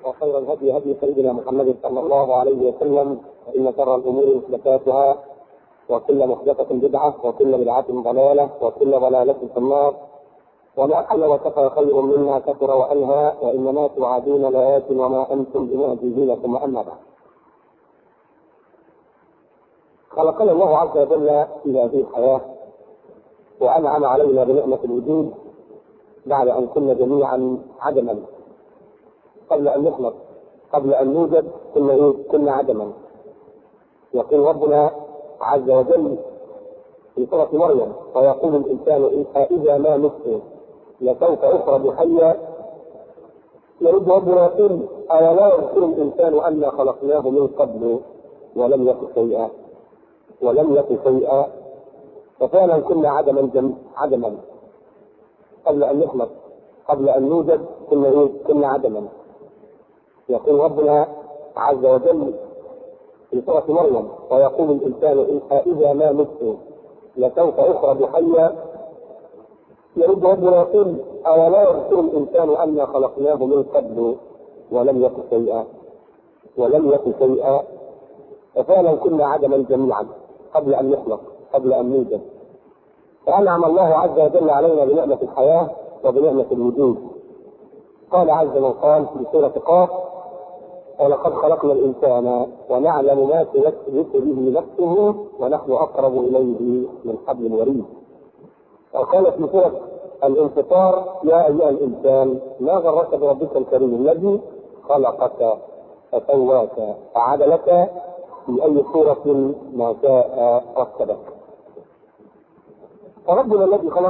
وخير الهدي هدي سيدنا محمد صلى الله عليه وسلم فإن شر الأمور محدثاتها وكل محدثة بدعة وكل بدعة ضلالة وكل ضلالة في النار وما قل وكفى خير مما كثر وألهى وإنما توعدون لآت وما أنتم بمعجزين ثم أما بعد خلقنا الله عز وجل في هذه الحياة وأنعم علينا بنعمة الوجود بعد أن كنا جميعا عدما قبل أن نخلق قبل أن نوجد كنا إيه؟ كنا عدما يقول ربنا عز وجل في سورة مريم فيقول الإنسان إذا ما مت لسوف أخرج حيا يرد ربنا يقول أولا يذكر الإنسان أنا خلقناه من قبل ولم يك شيئا ولم يك شيئا ففعلا كنا عدما جم... عدما قبل ان نخلق قبل ان نوجد كنا ايه؟ كنا عدما يقول ربنا عز وجل في سورة مريم ويقول الإنسان إذا ما مت لسوف أخرج حيا يرد ربنا يقول أولا يذكر الإنسان أنا خلقناه من قبل ولم يك شيئا ولم يك شيئا ففعلا كنا عدما جميعا قبل ان نخلق قبل ان نوجد فانعم الله عز وجل علينا بنعمه الحياه وبنعمه الوجود قال عز من قال في سوره قاف ولقد خلقنا الانسان ونعلم ما توسوس به نفسه ونحن اقرب اليه من حبل الوريد وقال في سوره الانفطار يا ايها الانسان ما غرك بربك الكريم الذي خلقك فسواك فعدلك في أي صورة ما شاء ركبك. فربنا الذي خلق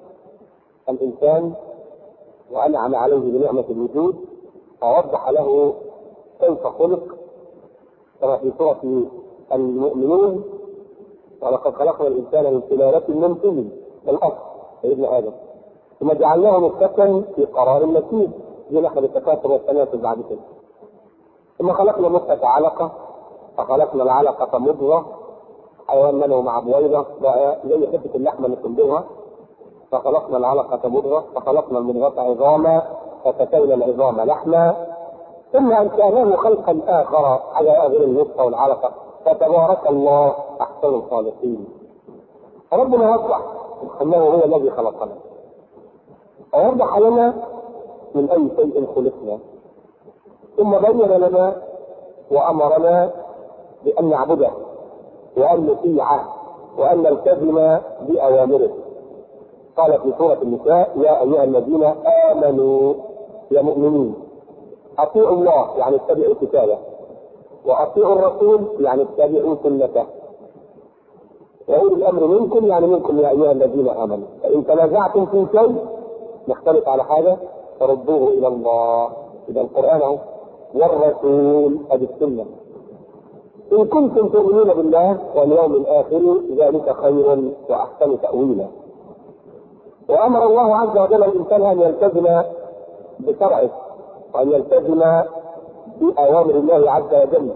الإنسان وأنعم عليه بنعمة الوجود ووضح له كيف خلق كما في سورة المؤمنون ولقد خلقنا الإنسان من سلالة من طين الأصل سيدنا آدم ثم جعلناه نطفة في قرار مكين دي نحن التكاثر والتناسل بعد كده ثم خلقنا نطفة علقة فخلقنا العلقة مضغة حيوان منه مع بويضة بقى زي حتة اللحمة اللي بتنضغها فخلقنا العلقة مضغة فخلقنا المضغة عظاما فكسونا العظام لحما ثم أنشأناه خلقا آخر على غير النطفة والعلقة فتبارك الله أحسن الخالقين ربنا وضح أنه هو الذي خلقنا ووضح لنا من أي شيء خلقنا ثم بين لنا وأمرنا بأن نعبده وأن نطيعه وأن نلتزم بأوامره قال في سورة النساء يا أيها الذين آمنوا يا مؤمنين أطيعوا الله يعني اتبعوا كتابه وأطيعوا الرسول يعني اتبعوا سنته وأولي الأمر منكم يعني منكم يا أيها الذين آمنوا فإن تنازعتم في شيء نختلف على حاجة فردوه إلى الله إلى القرآن أهو والرسول أدي السنة إن كنتم تؤمنون بالله واليوم الآخر ذلك خير وأحسن تأويلا وأمر الله عز وجل الإنسان أن يلتزم بشرعه وأن يلتزم بأوامر الله عز وجل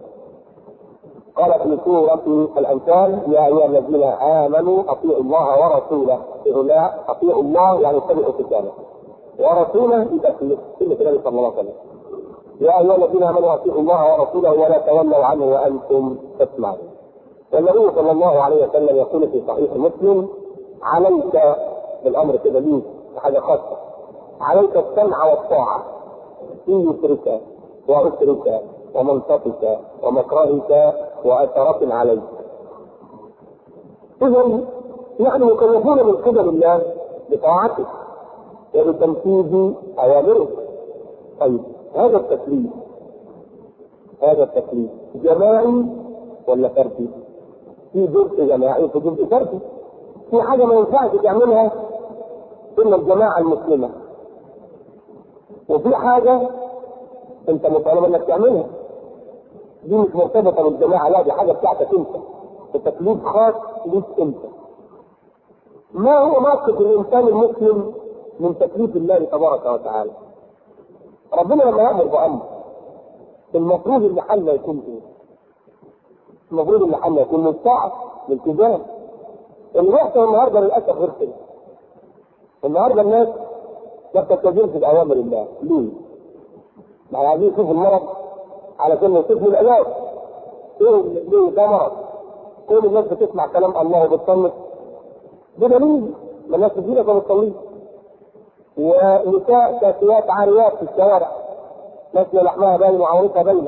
قال في سورة الأنفال يا أيها الذين آمنوا أطيعوا الله ورسوله لا أطيعوا الله يعني اتبعوا كتابه ورسوله بتكليف سنة النبي صلى الله عليه وسلم يا ايها الذين امنوا اطيعوا الله ورسوله ولا تولوا عنه وانتم تسمعون. والنبي صلى الله عليه وسلم يقول في صحيح مسلم عليك بالامر كده ليك حاجه خاصه عليك السمع والطاعه في يسرك وعسرك ومنطقك ومكرهك واثرة عليك. اذا نحن مكلفون من قبل الله بطاعته وبتنفيذ اوامره. طيب هذا التكليف هذا التكليف جماعي ولا فردي؟ في جزء جماعي وفي جزء فردي. في حاجة ما ينفعش تعملها إلا الجماعة المسلمة. وفي حاجة أنت مطالب إنك تعملها. دي مش مرتبطة بالجماعة لا دي حاجة بتاعتك أنت. التكليف خاص ليك أنت. ما هو موقف الإنسان المسلم من تكليف الله تبارك وتعالى؟ ربنا لما يامر بامر المفروض اللي حل يكون ايه؟ المفروض اللي حل يكون مستعد للالتزام اللي بيحصل النهارده للاسف غير كده النهارده الناس ما بتلتزمش باوامر الله ليه؟ ما احنا عايزين نشوف المرض علشان نشوف له العلاج ايه ليه ده مرض كل الناس بتسمع كلام الله وبتصنف بدليل ما الناس كتيرة ما بتصليش ونساء كاسيات عاريات في الشوارع ناسية لحمها باين وعورتها باينة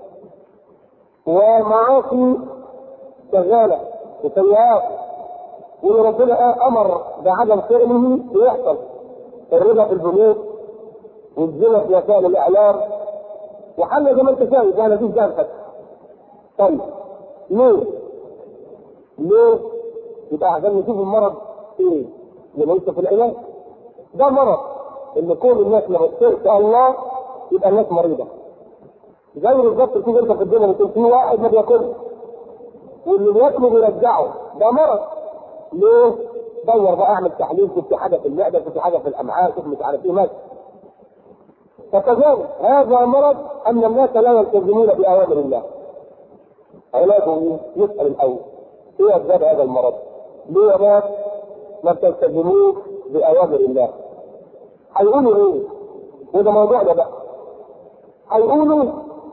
ومعاصي شغالة وسيئات واللي ربنا امر بعدم فعله ويحصل الربا في البنوك والزنا في وسائل الاعلام وحل زي ما انت شايف انا دي جانبك طيب ليه؟ ليه؟ يبقى عشان نشوف المرض ايه؟ اللي ليس في العلاج ده مرض اللي كل الناس لما تشرك الله يبقى الناس مريضه زي بالظبط تشوف انت في الدنيا بتقول في واحد ما بياكلش واللي بياكله بيرجعه ده مرض ليه؟ دور بقى اعمل تحليل شوف في حاجه في المعده شوف في حاجه في الامعاء شوف مش عارف ايه ماشي فكذلك هذا مرض ان الناس لا يلتزمون باوامر الله علاجه ايه؟ يسال الاول ايه اسباب هذا المرض؟ ليه يا ناس ما بتلتزموش باوامر الله؟ هيقولوا ايه؟ وده موضوعنا بقى هيقولوا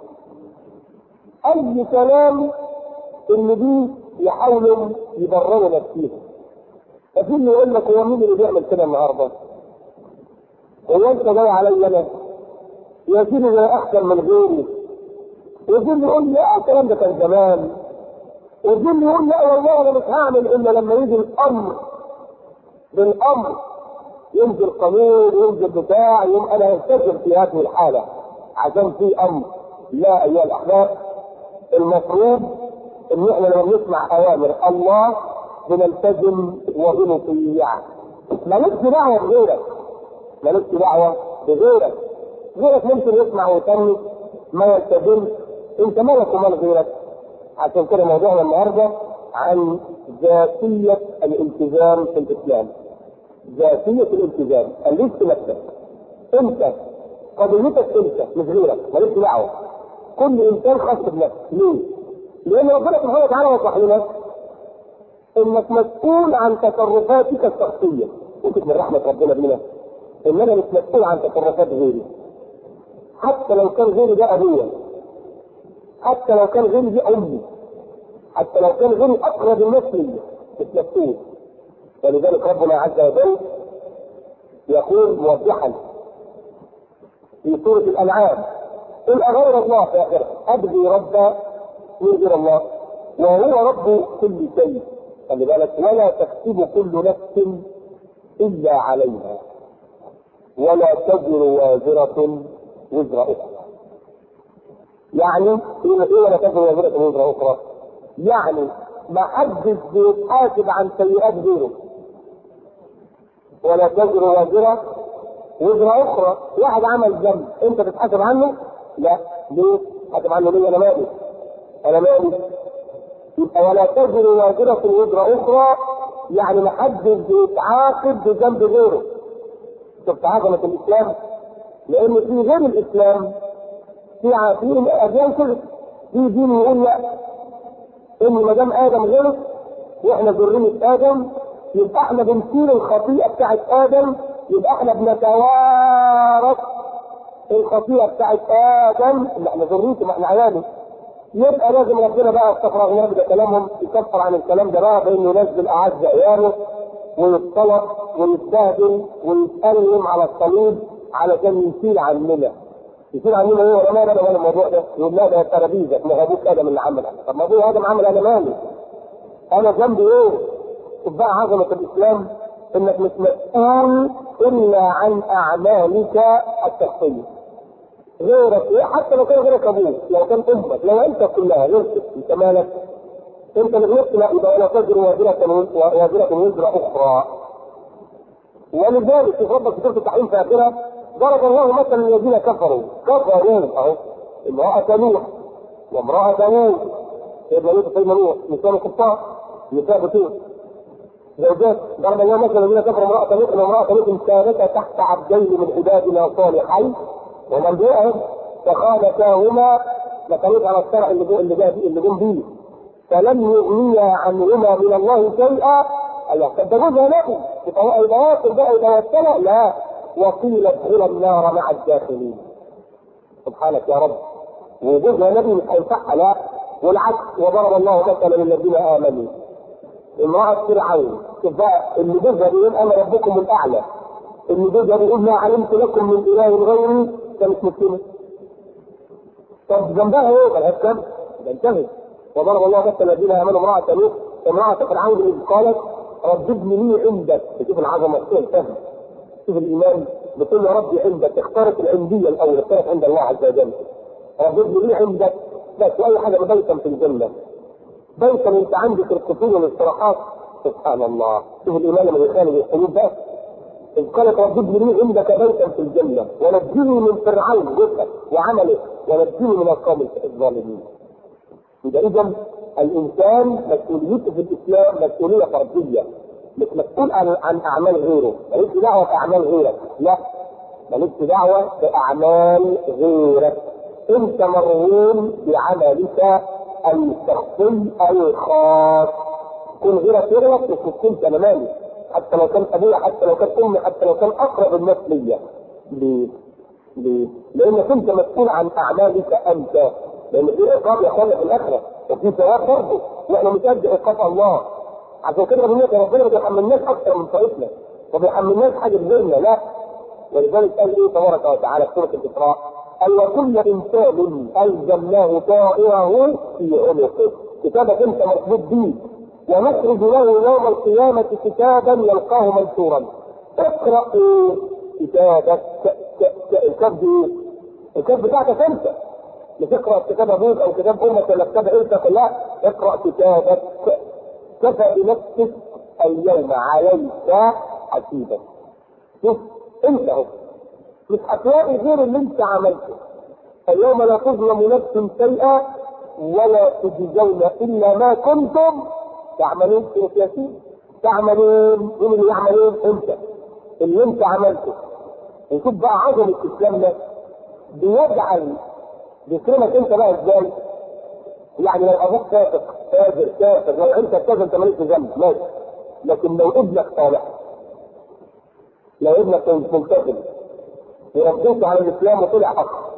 اي كلام اللي بيه يحاولوا يبرروا نفسيهم ففي اللي يقول لك هو مين اللي بيعمل كده النهارده؟ هو انت جاي عليا انا؟ يا سيدي انا احسن من غيري وفي اللي يقول لي اه الكلام ده كان زمان وفي اللي يقول لا والله انا مش هعمل الا لما يجي الامر بالامر ينزل قانون ينزل بتاع يوم انا هلتزم في هذه الحاله عشان في امر لا ايها الاحباب المفروض ان احنا لما نسمع اوامر الله بنلتزم وبنطيع مالكش دعوه بغيرك مالكش دعوه بغيرك غيرك ممكن يسمع ويطنش ما يلتزمش انت مالك ومال غيرك عشان كده موضوعنا النهارده عن ذاتيه الالتزام في الاسلام ذاتيه الالتزام خليك في نفسك انت قضيتك انت مش غيرك مالكش دعوه كل انسان خاص بنفسه ليه؟ لان ربنا سبحانه وتعالى وضح لنا انك مسؤول عن تصرفاتك الشخصيه وانت من رحمه ربنا بينا ان انا مش مسؤول عن تصرفات غيري حتى لو كان غيري ده ابويا حتى لو كان غيري دي امي حتى لو كان غيري اقرب الناس ليا مش مسؤول ولذلك ربنا عز وجل يقول موضحا في سورة الأنعام قل أغير الله في آخرة أبغي ربا من غير الله وهو رب كل شيء خلي بالك ولا تكسب كل نفس إلا عليها ولا تزر وازرة وزر أخرى يعني ايه ولا تزر وازرة وزر أخرى؟ يعني ما حدش بيتحاسب عن سيئات غيره ولا تزر وازرة وزر أخرى واحد عمل ذنب أنت تتحاسب عنه؟ لا ليه؟ تتحاسب عنه ليه أنا مالي؟ أنا مالي؟ يبقى ولا تزر وازرة وزر أخرى يعني ما حدش بيتعاقب بذنب غيره شفت عظمة الإسلام؟ لأن في غير الإسلام في في أديان كده في دين يقول لا إن ما دام آدم غلط وإحنا ذرية آدم يبقى إحنا بنشيل الخطيئة بتاعت آدم يبقى إحنا بنتوارث الخطيئة بتاعت آدم اللي إحنا ذريته ما إحنا عياله يبقى لازم ربنا بقى استغفر الله ده كلامهم يكفر عن الكلام ده بقى بانه ينزل اعز عياله ويطلب ويستهدل ويتألم على الصليب علشان يشيل عننا يشيل عننا ايه ولا مالي ولا الموضوع ده يقول لا ده ترابيزه ما ابوك ادم اللي عملها طب ما ابوه ادم عمل انا مالي انا ذنبي ايه؟ شوف بقى عظمه الاسلام انك مش مسؤول الا عن اعمالك الشخصيه غيرك إيه؟ حتى لو كان غيرك ابوك لو كان امك لو انت كلها غيرت انت مالك انت اللي غلطت لا يبقى ولا تزر وازرة وازرة وزر اخرى ولذلك في ربك في سوره التحريم في اخرها ضرب الله مثلا الذين كفروا كفروا اهو امرأة نوح وامرأة نوح سيدنا لوط سيدنا نوح نساء الكفار نساء بتوت زوجات ضرب الله مثلا الذين كفروا امرأة نوح وامرأة لوط كانتا تحت عبدين من عبادنا صالحين ومن بيعهم فخانتاهما لكانت على الشرع اللي جو اللي جاي اللي جم بيه فلم يغنيا عنهما من الله شيئا الله طب ده جوزها نبي يبقى يبقى واصل بقى يتوكل لا وقيل ادخلا النار مع الداخلين سبحانك يا رب وجودها نبي مش هينفعها لا والعكس وضرب الله مثلا للذين امنوا امرأة فرعون شوف بقى اللي جوزها بيقول انا ربكم الاعلى اللي جوزها بيقول ما علمت لكم من اله غيري كانت مسلمه طب ذنبها ايه؟ ملهاش ذنب ده انتهت وضرب الله مثلا الذين امنوا امرأة نوح امرأة فرعون اذ قالت رب ابن لي عندك شوف العظمة شوف الفهم شوف الايمان بتقول يا ربي عندك اختارت العندية الاول اختارت عند الله عز وجل رب ابن لي عندك بس واي حاجة بيتا في الجنة بيتا انت عندك القصور والاستراحات سبحان الله شوف الايمان لما يخالف القلوب بقى إذ قالت رب ابن لي عندك بيتا في الجنة ونجني من فرعون جثة وعمله ونجني من القوم الظالمين يبقى إذا الإنسان مسؤوليته في الإسلام مسؤولية فردية مش مسؤول عن, عن أعمال غيره مالكش دعوة بأعمال غيرك لا مالكش دعوة بأعمال غيرك أنت مرهون بعملك الشخصي الخاص كن غيرك يغلط مش مشكلتي أنا مالي حتى لو كان ابويا حتى لو كان امي حتى لو كان اقرب الناس ليا ليه؟ ليه؟ لانك انت مسؤول عن اعمالك انت لان في عقاب يا اخوانا في الاخره وفي ثواب برضه واحنا مش قد عقاب الله عشان كده بنقول ربنا ما بيحملناش اكثر من طائفنا ما بيحملناش حاجه بغيرنا لا ولذلك قال ايه تبارك وتعالى في سوره الاسراء قال وكل انسان الزمناه طائره في عنقه كتابك انت مربوط بيه ونخرج له يوم القيامة كتابا يلقاه منشورا اقرأ كتابك الكتاب ايه؟ الكتاب بتاعتك انت مش اقرأ كتاب ابوك او كتاب امك ولا كتاب عيلتك لا اقرأ كتابك كفى بنفسك اليوم عليك حسيبا شوف انت اهو مش هتلاقي غير اللي انت عملته اليوم لا تظلم نفس شيئا ولا تجزون الا ما كنتم تعملون في سياسيين تعملون مين اللي يعملون انت اللي انت عملته وشوف بقى عظمة اسلامنا بيجعل بيكرمك انت بقى ازاي؟ يعني لو ابوك فاسق فاجر كافر لو انت كافر انت مالكش ذنب ماشي لكن لو ابنك صالح لو ابنك ملتزم وربيته على الاسلام وطلع حق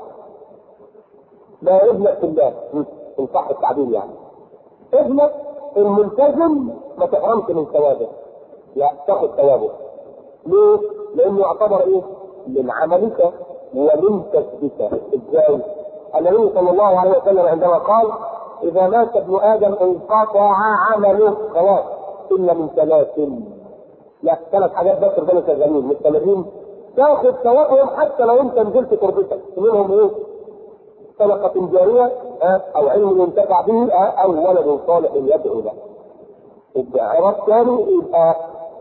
لا ابنك في الله ان صح التعبير يعني ابنك الملتزم ما تحرمش من ثوابه لا تاخد ثوابه ليه؟ لانه يعتبر ايه؟ من عملك ومن كسبك ازاي؟ النبي صلى الله عليه وسلم عندما قال اذا مات ابن ادم انقطع عمله خلاص الا من ثلاث لا ثلاث حاجات بس ربنا شغالين مستمرين تاخد ثوابهم حتى لو انت نزلت تربتك منهم ايه؟ صدقة جارية أو علم ينتفع به أو ولد صالح يدعو له. العبارة الثاني يبقى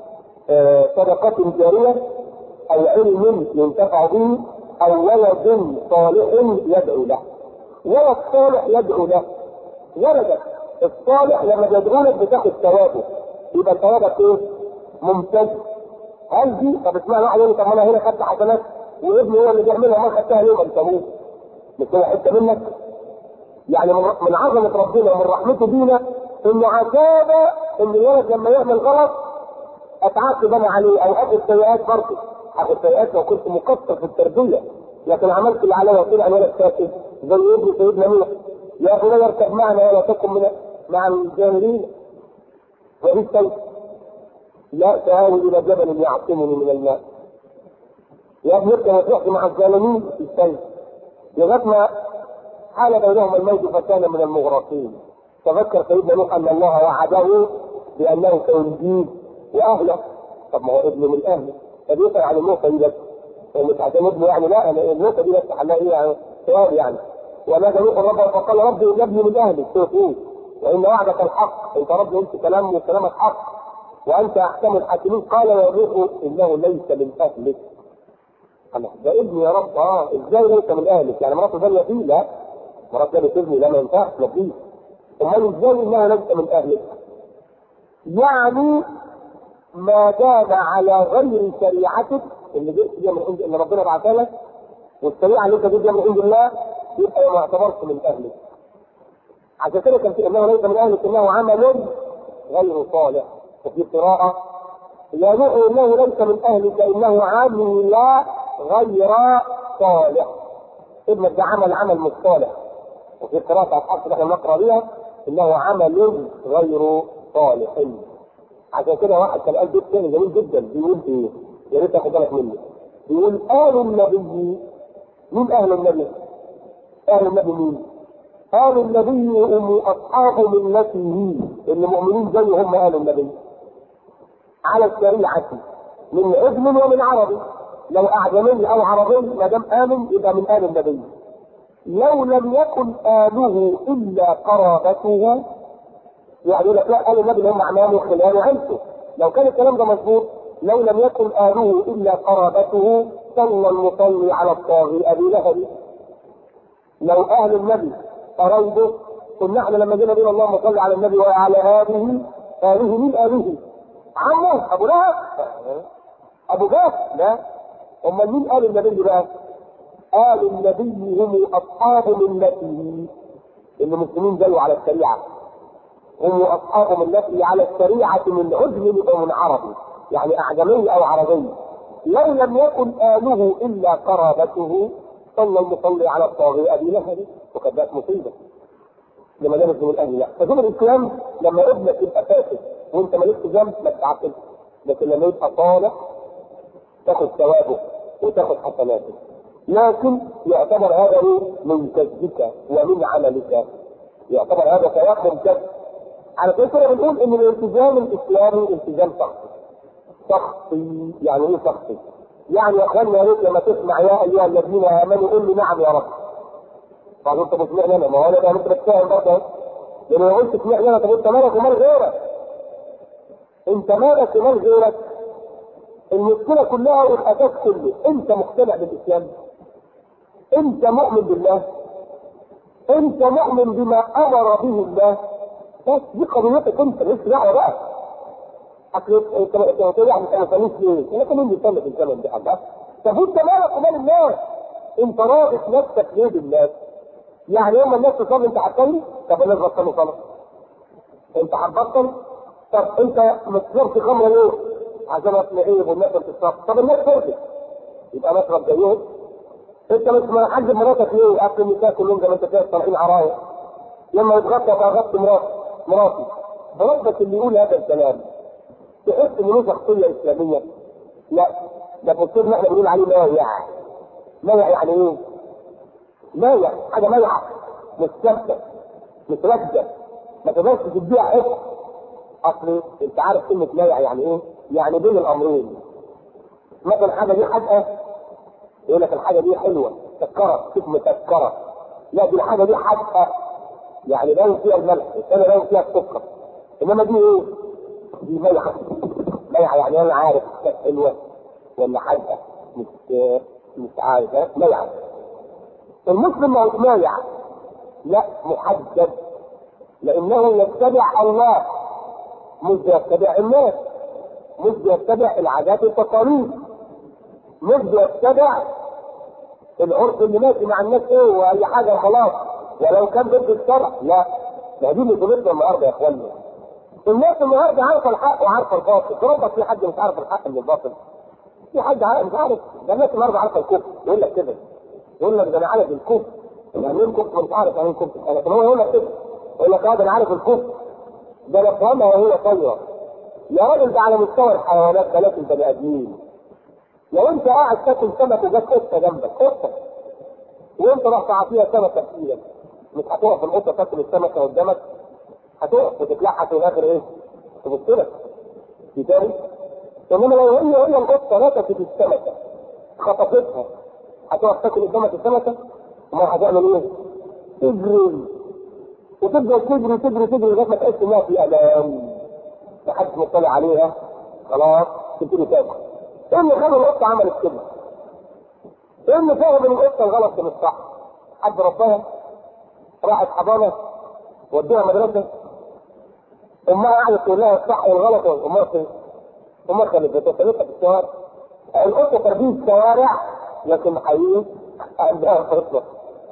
صدقة جارية أو علم ينتفع به أو ولد صالح يدعو له. ولد صالح يدعو له. ولدك الصالح لما بيدعو لك بتاخد ثوابه. يبقى ثوابك إيه؟ ممتاز. هل دي طب اسمها واحد يقول طب انا هنا خدت حسنات وابني هو اللي بيعملها ما خدتها ليه ما تموت. مش هو حته منك يعني من عظمه ربنا ومن رحمته بينا انه عتاب ان الولد لما يعمل غلط اتعاقب انا عليه او اخذ سيئات برضه اخذ سيئات لو كنت مقصر في التربيه لكن عملت اللي عليا وطلع الولد ساكت زي ابن سيدنا نوح يا بني اركب معنا ولا تكن من مع الجاهلين وفي لا سآوي الى جبل يعصمني من الماء يا ابني اركب وتروح مع الظالمين في السيف لغايه ما حال بينهم الموت فكان من المغرقين تذكر سيدنا نوح ان الله وعده بانه سينجيه واهله طب ما هو ابنه من اهله فبيسال عن النقطه دي بس هو مش عشان ابنه يعني لا انا النقطه دي بس حلها ايه يعني سؤال يعني ونادى نوح ربه فقال ربي ان ابني من اهلي توفيه وان وعدك الحق انت ربي قلت كلام وكلامك حق وانت احكم الحاكمين قال يا نوح انه ليس من اهلك الله ده ابني يا رب اه ازاي ليس من اهلك يعني مراته ثانيه فيه لا مرات ثانيه ابني لا ما ينفعش لا فيه امال ازاي انها ليس من اهلك يعني ما دام على غير شريعتك اللي جئت بيها من عند اللي ربنا بعثها لك والشريعه اللي انت جئت بيها من عند الله يبقى ما اعتبرش من اهلك عشان كده كان في انه ليس من اهلك انه عمل غير صالح وفي قراءه يا نوح انه ليس من اهلك انه عمل غير صالح ابنك ده عمل عمل مش صالح وفي قراءة أصحاب احنا نقرأ بيها إنه عمل غير صالح عشان كده واحد كان قال بيت تاني جميل جدا بيقول ايه؟ يا ريت تاخد بالك منه بيقول آل النبي مين أهل النبي؟ أهل النبي مين؟ آل النبي هم أصحاب ملته اللي مؤمنين زي هم آل النبي على الشريعة من عجم ومن عربي لو أعجمي أو عربي ما دام آمن يبقى من آل النبي لو لم يكن آله إلا قرابته يعني يقول لك لا آل النبي اللي هم عمامه وخلاله وعيلته لو كان الكلام ده مظبوط لو لم يكن آله إلا قرابته صلى المصلي على الطاغي أبي لهب لو أهل النبي قرايبه قلنا احنا لما جينا بينا اللهم صل على النبي وعلى آله آله من آله عمه أبو لهب أبو جهل لا أمال مين آل النبي بقى؟ آل النبي هم أصحاب ملته اللي مسلمين جايوا على الشريعة هم أصحاب ملته على الشريعة من عجم ومن عربي يعني أعجمي أو عربي لو لم يكن آله إلا قرابته صلى المصلي على الطاغي أبي لهب وقد بقت مصيبة لما لم يكن من أهل الله فشوف الإسلام لما ابنك يبقى فاسد وأنت مالكش ذنب ما تتعقلش لكن لما يبقى صالح تاخذ ثوابه وتاخذ حسناته لكن يعتبر هذا من كسبك ومن عملك يعتبر هذا ثواب من كسب على كده بنقول ان الالتزام الاسلامي التزام شخصي شخصي يعني ايه شخصي؟ يعني يا اخوانا يا ريت لما تسمع يا ايها الذين امنوا قل لي نعم يا رب. طب انت بتسمعني انا ما هو انا انت بتفهم برضه لان لو قلت تسمعني انا طب انت مالك ومال غيرك؟ انت مالك ومال غيرك؟ المشكله كلها والاساس كله انت مقتنع بالاسلام؟ انت مؤمن بالله؟ انت مؤمن بما امر به الله؟ بس دي قضيتك انت مش دعوه بقى اصل انت انت يعني انا فلوس ليه؟ انا كمان بيصلي في الزمن ده الله طب انت مالك ومال الناس؟ انت رابط نفسك ليه بالناس؟ يعني يوم الناس تصلي انت هتصلي؟ طب الناس بطلوا صلاه. انت هتبطل؟ طب انت ما تشربش خمره ليه؟ عشان ايه والناس بتشرب، طب الناس ترجع يبقى نشرب زيهم انت مش محجب مراتك ليه؟ اصل النساء كلهم زي ما انت شايف طالعين عرايا لما يتغطى فغطي مراتي مراتي ربك اللي يقول هذا الكلام تحس ان له شخصيه اسلاميه؟ لا ده بصير احنا بنقول عليه مايع مايع يعني ايه؟ مايع حاجه مايعه مش ثابته مش راكده ما تقدرش تديها حكم اصل انت عارف كلمه مايع يعني ايه؟ يعني بين الامرين مثلا حاجه دي حدقه يقول لك الحاجه دي حلوه مسكره شوف مسكره لا دي الحاجه دي حدقه يعني باين فيها الملح الثانيه باين فيها السكر انما دي ايه؟ دي ميعه ميعه يعني انا عارف كانت حلوه ولا حادقه مش مش عارف ميعه المسلم ما هوش مايع لا محدد لانه يتبع الله مش يتبع الناس مش يتبع العادات والتقاليد مش يتبع العرف اللي ماشي مع الناس ايه واي حاجه خلاص ولو كان ضد الشرع لا ما دي اللي طلبنا النهارده يا اخوانا الناس النهارده عارفه الحق وعارفه الباطل تربط في حد مش عارف الحق من الباطل في حد عارف مش عارف ده الناس النهارده عارفه الكفر يقول لك كده يقول لك ده انا عارف الكفر يعني ايه الكفر مش عارف يعني ايه الكفر لكن هو يقول لك كده يقول لك اه ده انا عارف الكفر ده انا فاهمها وهي طايره يا راجل ده على مستوى الحيوانات بلاش البني ادمين لو انت قاعد تاكل سمك وجت قطه جنبك قطه وانت رحت عاطيها سمكه في ايدك مش هتقف القطه تاكل السمكه قدامك هتقف وتتلحس في الاخر ايه؟ تبص لك في تاني انما لو هي هي القطه نكست السمكه خطفتها هتقف تاكل قدامك السمكه ما هتعمل ايه؟ تجري وتفضل تجري تجري تجري لغايه ما تحس انها في امان محدش مطلع عليها خلاص تبتدي تاكل ايه اللي خلى القطه عملت كده؟ ايه اللي فاهم ان القطه الغلط من الصح؟ حد ربها راحت حضانه ودوها مدرسه امها قعدت تقول لها الصح والغلط امها فين؟ امها كانت بتسلكها في الشوارع القطه تربيه شوارع لكن حقيقي عندها فطره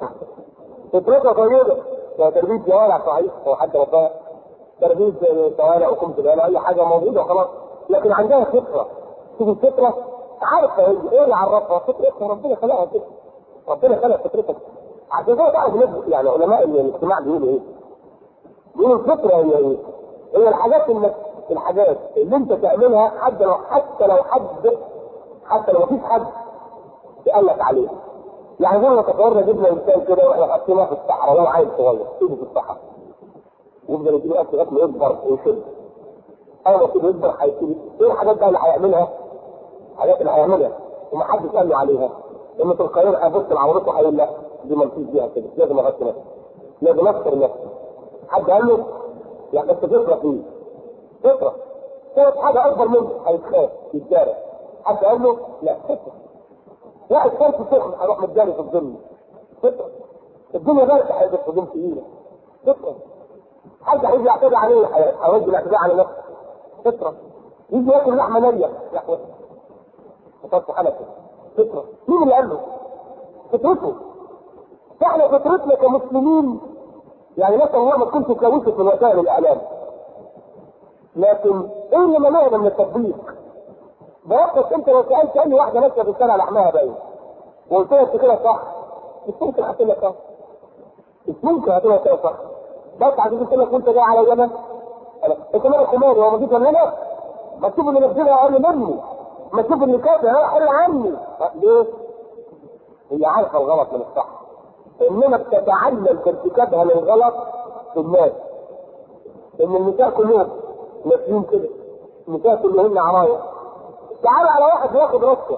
فطرتها طيبه تربيه شوارع صحيح هو حد ربها تربيه شوارع وكم تبقى اي حاجه موجوده خلاص لكن عندها فطره تيجي الفطره عارفه هي ايه اللي عرفها فطرتها ربنا خلقها كده ربنا خلق فطرتك عشان كده تعرف الناس يعني علماء الاجتماع بيقولوا ايه؟ بيقولوا الفطره هي ايه؟ هي الحاجات اللي الحاجات اللي انت تعملها حتى لو حتى لو حد حتى لو مفيش حد قال لك عليها. يعني زي ما تصورنا جبنا انسان كده واحنا حاطينه في الصحراء وهو عيل صغير سيبه في الصحراء. يفضل يجيب اكل لغايه ما يكبر ويشد. اول ما يبتدي يكبر هيبتدي ايه الحاجات بقى اللي هيعملها؟ الحاجات اللي هيعملها ومحدش قال له عليها. انه في القاهره هيبص لعورته هيقول لا دي ما فيش بيها كده لازم اغطي نفسي. لازم اكسر نفسي. حد قال له لا بس فطره فيه. فطره. هو حاجه اكبر منه هيتخاف يتدارى. حد قال له لا فطره. لا الشمس سخن هروح متجاري في الظل فطره الدنيا بارده هيبقى في ظل تقيله فطره حد هيجي يعتدي عليه هيوجه الاعتداء على نفسه فطره يجي ياكل لحمه نيه لا فطرت حنكه فطره مين اللي قال له؟ فطرته فاحنا فطرتنا كمسلمين يعني نسال الله ما تكونش كاوسه في وسائل الاعلام لكن ايه اللي منعنا من التطبيق؟ بوقف انت لو سالت اي واحده ماشيه في الشارع لحمها باين وقلت لها انت كده صح مش ممكن هتقول لك صح مش ممكن هتقول لك صح بس عشان قلت لك وانت جاي على يمن انت مالك خماري هو مجيب ولا لا؟ ما تشوف اللي نزلها اقل مني ما تشوف اللي كاتب ها حل عني ليه؟ هي عارفه الغلط من الصح انما بتتعلم في ارتكابها للغلط في الناس ان النساء كلهم ماشيين كده النساء كلهن عرايا تعال على واحد ياخد رشوه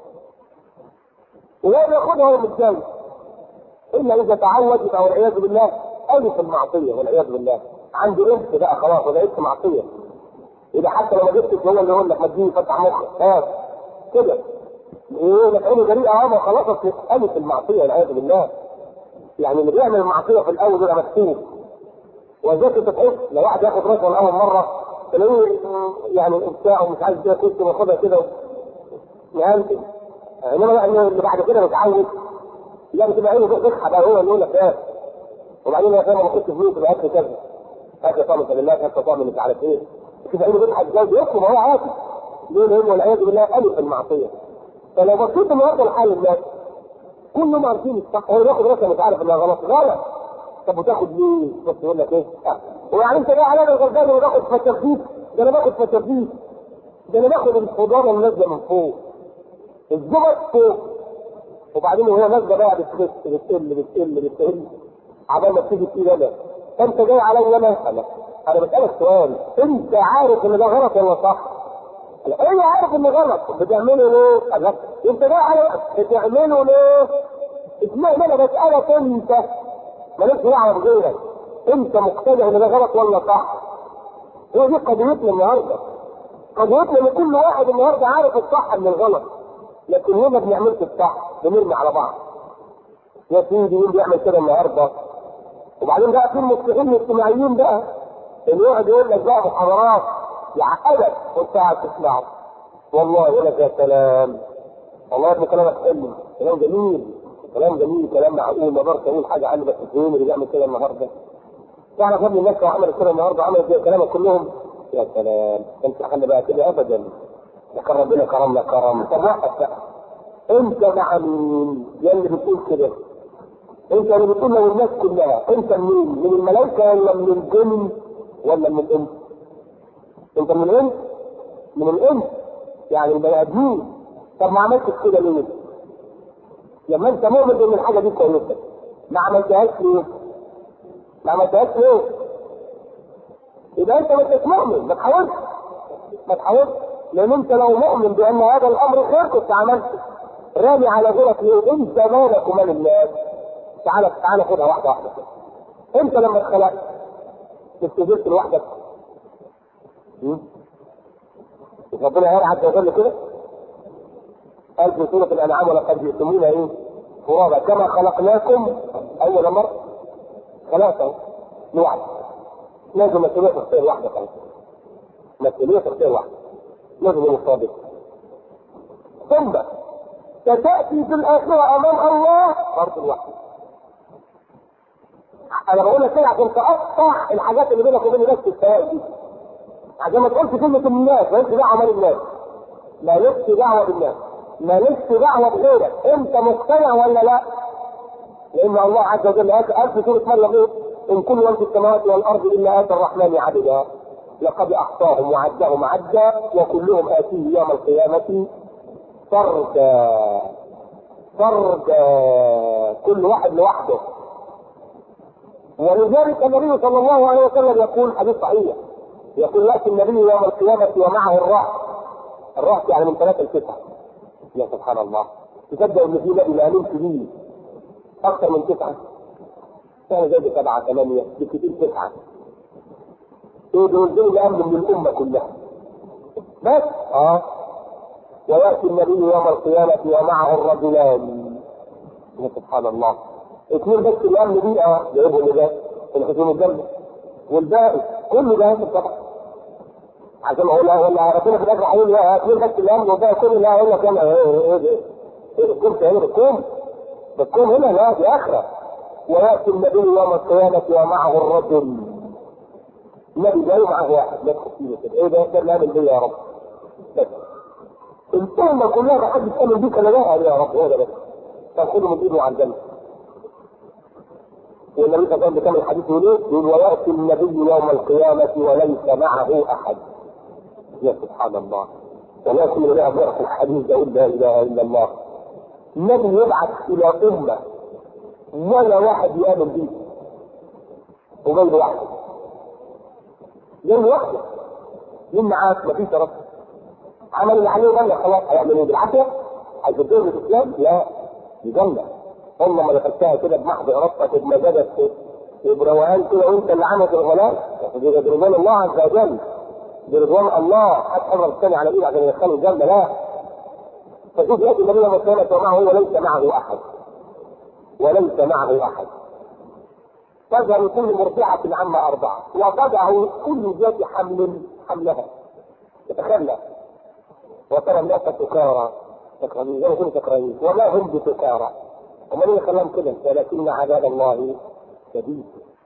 ولا ياخدها وهو متجوز الا اذا تعود يبقى والعياذ بالله الف المعصيه والعياذ بالله عنده انس بقى خلاص وبقيت معصيه يبقى حتى لو ما جبتش هو اللي يقول لك ما تجيني فتح مخك ها كده ايه لك عيني جريئه اه ما خلاص الف المعصيه والعياذ بالله يعني اللي بيعمل المعصيه في الاول بيبقى مكتوب وذاك تتحس لو واحد ياخد رشوه لاول مره تلاقيه يعني الابتاع ومش عايز كده كنت واخدها كده يعني انما بقى اللي بعد كده متعود يعني تبقى عينه بيصحى بقى هو اللي يقول لك ايه وبعدين يا فاهم ما كنت فلوس يبقى اكل كذا اكل طعم لله اكل طعم مش عارف ايه كده عينه بيضحك ازاي بيطلب هو عاكس ليه لان والعياذ بالله الف المعصيه فلو بصيت النهارده لحال الناس كلهم عارفين الصح هو بياخد رقم مش عارف انها غلط غلط طب وتاخد ليه؟ بس يقول لك ايه؟ آه. ويعني انت جاي على الغلبان وباخد فترفيس ده انا باخد فترفيس ده انا باخد الخضار اللي نازله من فوق الزبط فوق وبعدين وهي نازله بقى بتخس بتقل بتقل بتقل عبال ما تيجي تقول انا انت جاي عليا انا انا انا بسالك سؤال انت عارف ان ده غلط ولا صح؟ ايه عارف ان غلط بتعمله ليه؟ أنا. انت جاي على بتعمله ليه؟ اسمعني انا بسالك انت مالكش دعوه بغيرك انت مقتنع ان ده غلط ولا صح؟ هي دي قضيتنا النهارده قضيتنا ان كل واحد النهارده عارف الصح من الغلط لكن هو ما بنعملش الصح بنرمي على بعض يا سيدي مين بيعمل كده النهارده وبعدين بقى في المصلحين الاجتماعيين بقى اللي يقعد يقول لك بقى محاضرات يعقدك وانت قاعد تسمعه والله يقول لك يا سلام والله يا ابني كلامك حلو كلام جميل كلام جميل كلام معقول ما اقدرش اقول حاجه عنه بس فين اللي بيعمل كده النهارده تعرف يا ابني الناس لو عملت كده النهارده عملت كده كلامك كلهم يا سلام انت خلي بقى كده ابدا لكن ربنا كرمنا كرم طب وقف بقى انت مع مين؟ يا اللي بتقول كده انت اللي بتقول لو الناس كلها انت مين؟ من الملائكه ولا من الجن ولا من الانس؟ انت من الانس؟ من الانس يعني البني ادمين طب ما عملتش كده ليه؟ لما انت مؤمن ان الحاجه دي كويسه ما عملتهاش ليه؟ ما عملتهاش ليه؟ يبقى انت مش مؤمن ما تحاولش ما تحاولش لان انت لو مؤمن بان هذا الامر خير كنت عملته رامي على غيرك ليه؟ انت مالك ومال الناس تعالى تعالى خدها واحده واحده كده انت لما اتخلقت استجبت لوحدك ربنا قال عز وجل كده قال في سورة الأنعام ولقد جئتمونا إيه؟ ترابا كما خلقناكم أول مرة ثلاثة لوحدك لازم مسؤولية تختار واحدة كمان مسؤولية تختار واحدة لازم يكون صادق ثم ستأتي في الآخرة أمام الله برضه لوحدك أنا بقول لك كده عشان تقطع الحاجات اللي بينك وبين الناس في السواق دي عشان ما تقولش كلمة الناس مالكش دعوة مال الناس مالكش دعوة بالناس مالكش دعوه بغيرك انت مقتنع ولا لا؟ لان الله عز وجل قال في سوره مريم ايه؟ ان كل من في السماوات والارض الا اتى الرحمن عبدا لقد احصاهم وعدهم عدا وكلهم اتيه يوم القيامه فردا فردا كل واحد لوحده ولذلك النبي صلى الله عليه وسلم يقول حديث صحيح يقول ياتي النبي يوم القيامه ومعه الرهط الرهط يعني من ثلاثه لتسعه يا سبحان الله تصدق ان في نبي الامين كبير اكثر من تسعه كان زي سبعه ثمانيه بالكثير تسعه ايه دول دول امن من الامه كلها بس اه وياتي النبي يوم القيامه ومعه الرجلان يا سبحان الله اثنين بس الامن دي اه جايبهم لده الحسين الجنه والباقي كله ده طبعا عشان اقول لا ولا ربنا في الاخر هيقول لا اثنين بس الامن والباقي كله لا يقول لك انا ايه ايه ده ايه الكون هنا بالكون بالكون هنا لا في اخره وياتي النبي يوم القيامه ومعه الرجل النبي جاي معه واحد لا تخفيه كده ايه ده ده الامن دي يا رب بس الامه كلها ما حدش امن بيك الا لا يا رب هو ده بس تاخده من ايده على الجنه والنبي صلى الله عليه وسلم بكمل الحديث يقول ايه؟ يقول وياتي النبي يوم القيامه وليس معه احد. يا سبحان الله. ولكن اللي بقى في الحديث ده يقول لا اله الا الله. النبي يبعث الى امه ولا واحد يامن به. وغير واحد. غير واحد. مين معاك؟ مفيش رب. عمل اللي عليه ولا خلاص هيعمل ايه بالعافيه؟ هيجدهم الاسلام؟ لا. يجنن. هم ما دخلتها كده بمحض ارادتك بمزاجك بروقان كده وانت اللي عملت الغلاء دي رضوان الله عز وجل دي رضوان الله حتى حرم الثاني على ايده عشان يدخله الجنه لا فشوف ياتي النبي يوم القيامه ومعه وليس معه احد وليس معه احد تذهل كل مرضعة عما أرضعت وتضع كل ذات حمل حملها تتخلى وترى الناس سكارى سكرانين زي ما كنتم سكرانين وما هم بسكارى ومن اللي خلاهم كده ولكن عذاب الله شديد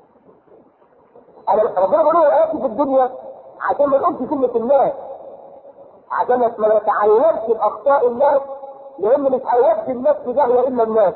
انا ربنا بيقول اياتي في الدنيا عشان ما نقولش كلمه الناس عشان ما نتعلمش باخطاء الناس لان مش هيودي الناس في داهيه الا الناس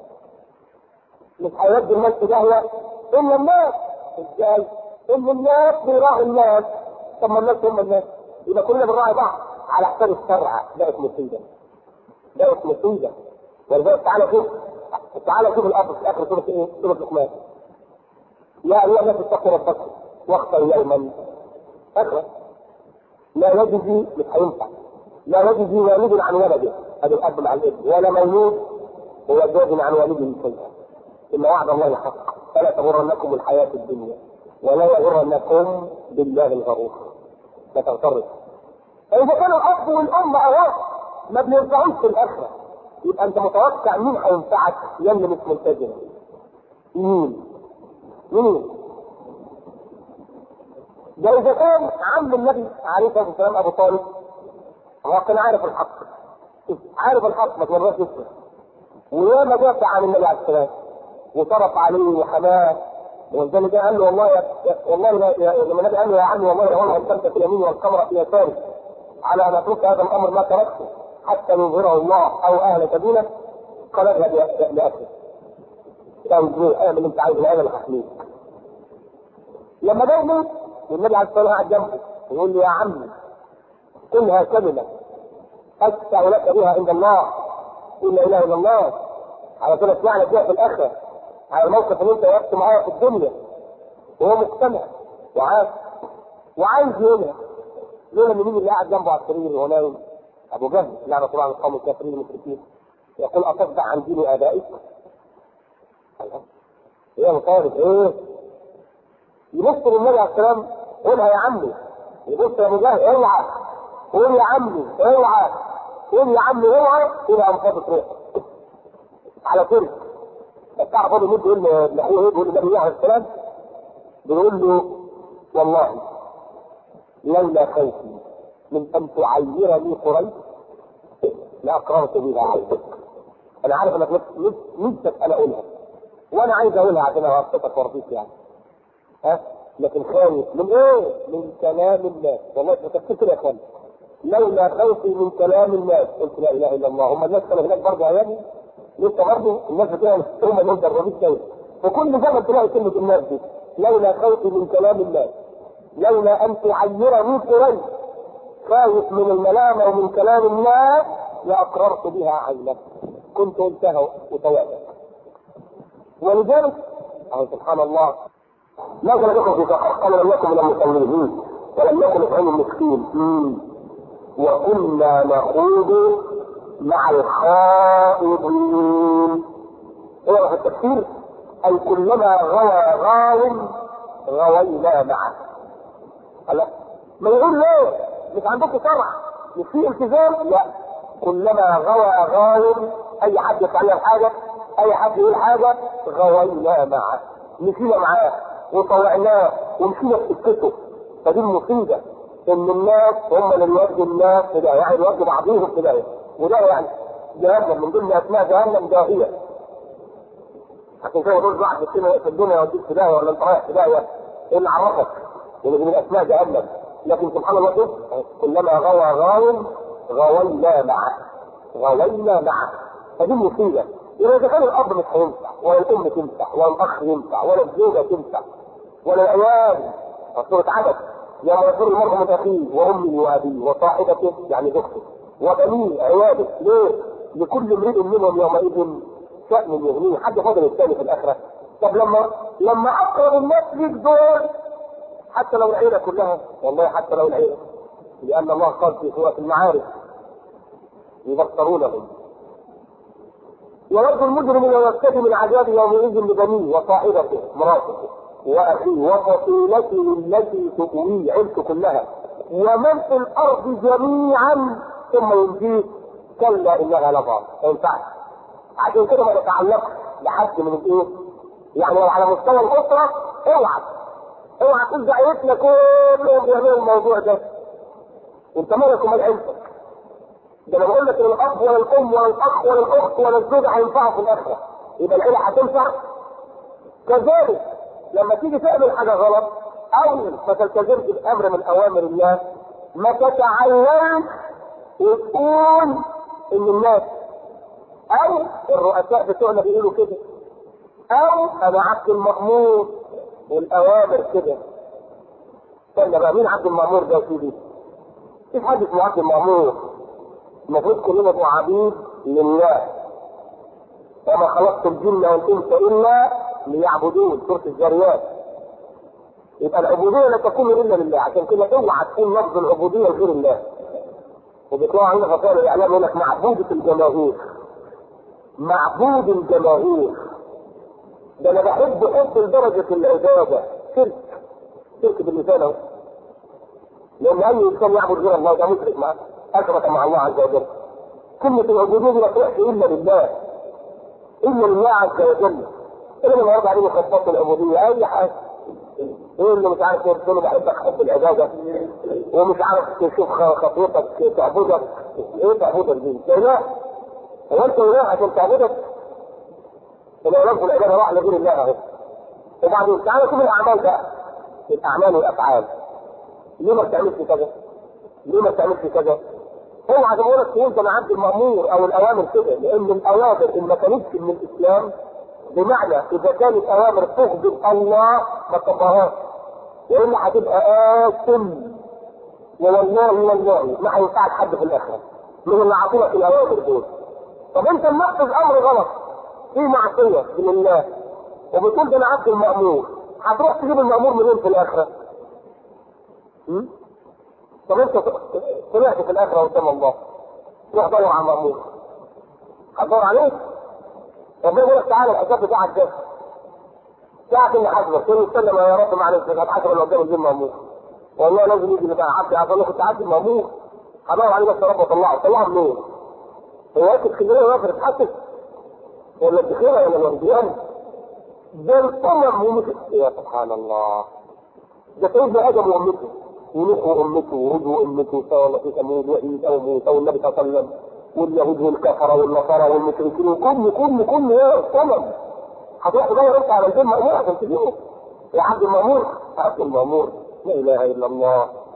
مش هيودي الناس في داهيه الا الناس ازاي؟ ان الناس بيراعوا الناس طب ما الناس هم الناس يبقى كلنا بنراعي بعض على حساب الشرع بقت مصيبه بقت مصيبه ولذلك تعالى شوف تعالى شوف الامر في اخر سوره ايه؟ سوره لقمان. يا ايها الناس اتقوا ربكم واخشوا يوما اخر لا يجزي مش هينفع لا يجزي والد عن ولده هذا الاب مع الابن ولا مولود هو جاز عن والده شيئا ان وعد الله حق فلا تغرنكم الحياه الدنيا ولا يغرنكم بالله الغرور لا تغتروا فاذا كان الاب والام اهو ما بينفعوش في الاخره يبقى انت متوقع مين هينفعك يا اللي مش ملتزم مين مين ده اذا كان عم النبي عليه الصلاه والسلام ابو طالب هو كان عارف الحق عارف الحق ما تورطش اسمه وياما دافع عن النبي عليه السلام وصرف عليه وحماه ولذلك قال له والله يا والله يا لما النبي قال له يا عمي والله لو انا الشمس في يميني والقمر في يساري على ان اترك هذا الامر ما تركته حتى يظهره الله او اهلك دونه قال اذهب لاكله. كان تقول اعمل اللي انت عايزه انا اللي هحميك. لما ده يموت والنبي عليه الصلاه والسلام قاعد جنبه يقول له يا عمي قلها كلمه اشفع لك بها عند الله قل لا اله الا الله على كده اسمعنا فيها في الاخره على الموقف اللي انت وقفت معايا في الدنيا وهو مقتنع وعايز وعايز يقولها لولا ان مين اللي قاعد جنبه على السرير وهو نايم ابو جهل لعنه الله على القوم الكافرين المشركين يقول اصدع عن دين ابائك ايه يا طالب ايه يبص للنبي عليه السلام قولها يا عمي يبص يا ابو جهل اوعى قول يا عمي اوعى قول يا عمي اوعى الى انفاضت روحك على كل تعرف هو بيمد يقول لاخوه ايه بيقول للنبي عليه السلام بيقول له والله لولا خوفي من ان تعيرني قريش لاقررت بها عينك انا عارف انك نفسك انا اقولها وانا عايز اقولها عشان اوصفك وارضيك يعني ها لكن خايف من ايه؟ من كلام الناس والله تفكر كده يا اخوان لولا خوفي من كلام الناس قلت لا اله الا الله هم الناس كانوا هناك برضه عيالي لسه برضه الناس بتوع هم اللي مدربين كده وكل زمن تلاقي كلمه الناس دي لولا خوفي من كلام الناس لولا ان تعيرني قريش خايف من الملامه ومن كلام الناس لاقررت بها عينك كنت قلتها وطوعتك ولذلك أو سبحان الله نزل بكم في سقر قال لم يكن من المصلين ولم يكن اطعام المسكين وكنا نخوض مع الخائضين ايه في التفسير اي كلما غوى غاو غوينا معه هلا ما يقول ليه مش عندكم شرع مش في التزام لا كلما غوى غاو اي حد يتعلم حاجه اي حد يقول حاجه غوينا معه مشينا معاه وطوعناه ومشينا في سكته فدي المصيبه ان الناس هم اللي يودوا الناس في ده يعني يودوا بعضهم في ده وده يعني جهنم من ضمن اسماء جهنم داهيه عشان كده دول واحد في الدنيا يوديك في داهيه ولا انت رايح في داهيه ايه اللي عرفك؟ لان من اسماء جهنم لكن سبحان الله شوف كلما غوى غاو غوينا معه غوينا معه فدي المصيبه إذا كان الأب مش هينفع ولا الأم تنفع ولا الأخ ينفع ولا الزوجة تنفع ولا العيال سورة عدد يوم يفر المرء من أخيه وأمه وأبيه وصاحبته يعني زوجته وبنيه عياله ليه؟ لكل امرئ منهم يومئذ شأن يغنيه حد فاضل الثاني في الآخرة طب لما لما أقرب الناس ليك دول حتى لو العيلة كلها والله حتى لو العيلة لأن الله قال في سورة المعارف يبصرونهم يود المجرم لو يفتدي من عذاب يومئذ ببنيه وصاحبته مراته واخيه وفصيلته التي تؤويه عيلته كلها ومن في الارض جميعا ثم ينجيه كلا انها لظى ما ينفعش عشان كده ما نتعلقش لحد من الايه؟ يعني لو على مستوى الاسره اوعى اوعى تقول ده عيلتنا كلهم بيعملوا الموضوع ده انت مالك ومال عيلتك ده انا بقول لك ان الاب ولا الام ولا الاخ ولا الاخت ولا الزوجه هينفعوا في الاخره يبقى العيله هتنفع كذلك لما تيجي تعمل حاجه غلط او ما تلتزمش بامر من اوامر الله ما تتعلمش وتقول ان الناس او الرؤساء بتوعنا بيقولوا كده او انا عبد المامور والاوامر كده استنى بقى مين عبد المامور ده يا سيدي؟ في حد اسمه عبد المامور المفروض كلنا نبقى عبيد لله وما خلقت الجن والانس الا ليعبدون سوره الذريات يبقى العبوديه لا تكون الا لله عشان كده اوعى تكون لفظ العبوديه لغير الله وبيطلعوا هنا فصائل الاعلام يقول لك معبوده الجماهير معبود الجماهير ده انا بحب حب لدرجه العباده شرك شرك باللسان اهو لان اي انسان يعبد غير الله ده مشرك معاه اشرك مع الله عز وجل كلمة العبودية دي ما تروحش إلا لله إلا لله عز وجل إلا النهارده عليه يخطط العبودية أي حاجة إيه اللي مش عارف يقول له بحبك حب العبادة ومش عارف تشوف خطوتك تعبدك إيه تعبدك دي؟ إله هو أنت إله عشان تعبدك؟ الإله في العبادة راح لغير الله أهو وبعدين تعالى شوف الأعمال بقى الأعمال والأفعال ليه ما بتعملش كذا؟ ليه ما بتعملش كذا؟ اوعى تقول لك انت انا عبد المامور او الاوامر كده لان الاوامر اللي ما كانتش من الاسلام بمعنى اذا كانت اوامر تغضب الله ما تطبقهاش والا هتبقى آثم والله والله ما هينفعك حد في الاخره من اللي عطولك الاوامر دول طب انت منفذ امر غلط في معصيه من الله وبتقول ده انا عبد المامور هتروح تجيب المامور منين في الاخره؟ طب انت طلعت في الاخره قدام الله روح دور على المامور هتدور عليه ربنا يقول لك تعالى الحساب بتاعك ده ساعة اللي حاسبك تقول استنى يا رب معلش هتحاسب اللي قدام الجيم مامور والله لازم يجي بقى عبد عشان كنت عبد المامور هدور عليه بس يا رب اطلعه طلعه منين؟ هو واقف اسكندريه واقف يتحسب ولا الدخيله ولا الورديان ده الامم ومش يا سبحان الله ده سيدنا ادم وامته ونوح وامته وهود وامته صالح وثمود وعيد او موسى والنبي صلى الله عليه وسلم واليهود والكفره والنصارى والمشركين وكل كل كل يا امم هتروح تدور انت على البيت المامور عشان تجيبه يا عبد المامور عبد المامور لا اله الا الله